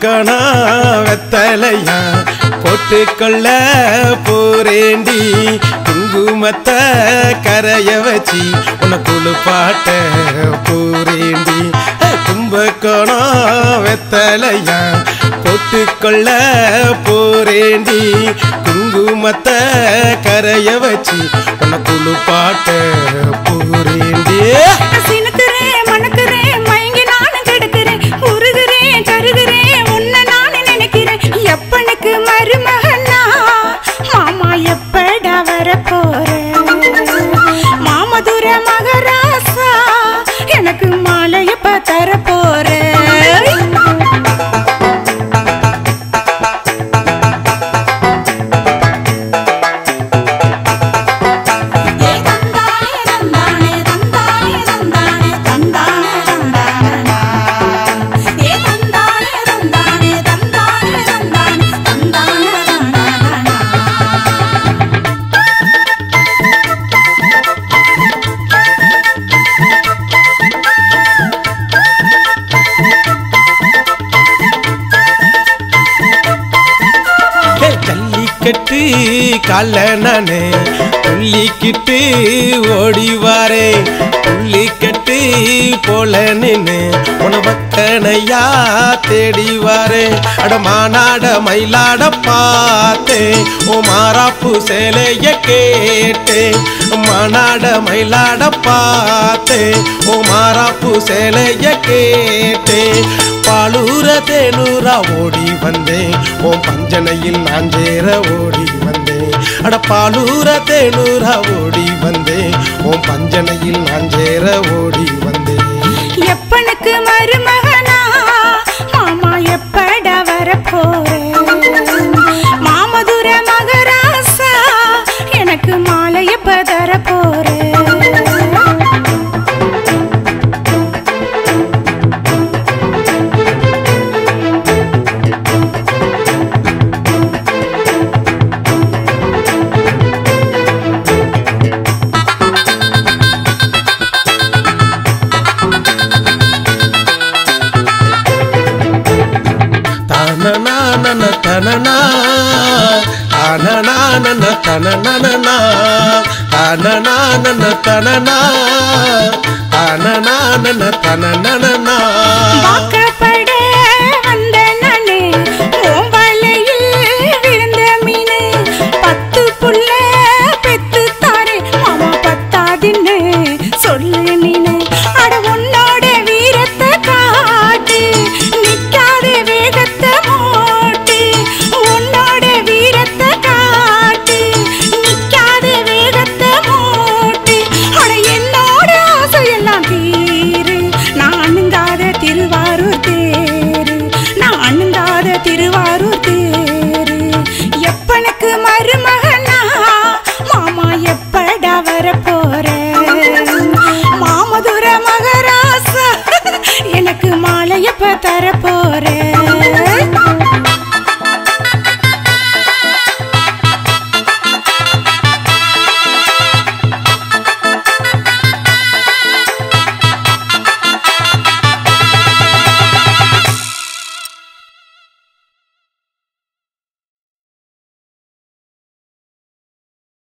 கும்பக்கோணம் வெத்தலையா போட்டுக்கொள்ள போரேண்டி குங்குமத்தை கரைய வச்சு உன்னை குளிப்பாட்ட போரேண்டி கும்பக்கோணம் வெத்தலையா போட்டுக்கொள்ள போரேண்டி குங்குமத்தை கரைய வச்சு உன்னை குளிப்பாட்ட போரேண்டி சினுக்குறேன் மணக்குறேன் மயங்கி நானும் கெடுக்கிறேன் உருகுறேன் கருகுறேன் உன்னை நானும் நினைக்கிறேன் எப்பனுக்கு மருமகனா மாமா எப்படா வர போற மாமதுர மகராசா எனக்கு மாலை எப்ப தர போற ஹே, ஜல்லிக்கட்டு கால நானே துள்ளிக்கிட்டு ஓடிவாரே துள்ளிக்கட்டு போல நின்னு உணவக்கனையா தேடிவாரே அடமானாட மயிலாட பார்த்தேன் ஓ மாறாப்பு சேலைய கேட்டேன் மானாட மயிலாட பார்த்தேன் ஓ மாறாப்பு சேலைய கேட்டேன் பாலூர தேனூரா ஓடி வந்தேன் ஓ பஞ்சனையில் நான் சேர ஓடி வந்தேன் அட பாலூர தேனூரா ஓடி வந்தேன் ஓ பஞ்சனையில் நான் சேர ஓடி வந்தேன் எப்பனுக்கு மருமகனா மாமா எப்படா வர போற மாமதுர மகராசா எனக்கு மாலை எப்ப தர போற தனநானன தனனா தனநானன தனனனனா தனநானன தனனா தனநானன தனனனனா வாக்கப்பட வந்த நானே உன் வலையில் விழுந்த மீனு பத்து புள்ள பெத்து தாரே மாமா பத்தாதுன்னு சொல்லு நீனு அட உன்னோட வீரத்தை காட்டு நிக்காத வேகத்தை மூட்டு உன்னோட வீரத்தை காட்டு நிக்காத வேகத்தை மூட்டு அட என்னோட ஆசையெல்லாம் தீரு நான் அணுங்காத திருவாரூர் தேரு நான் அணுங்காத திருவாரூர்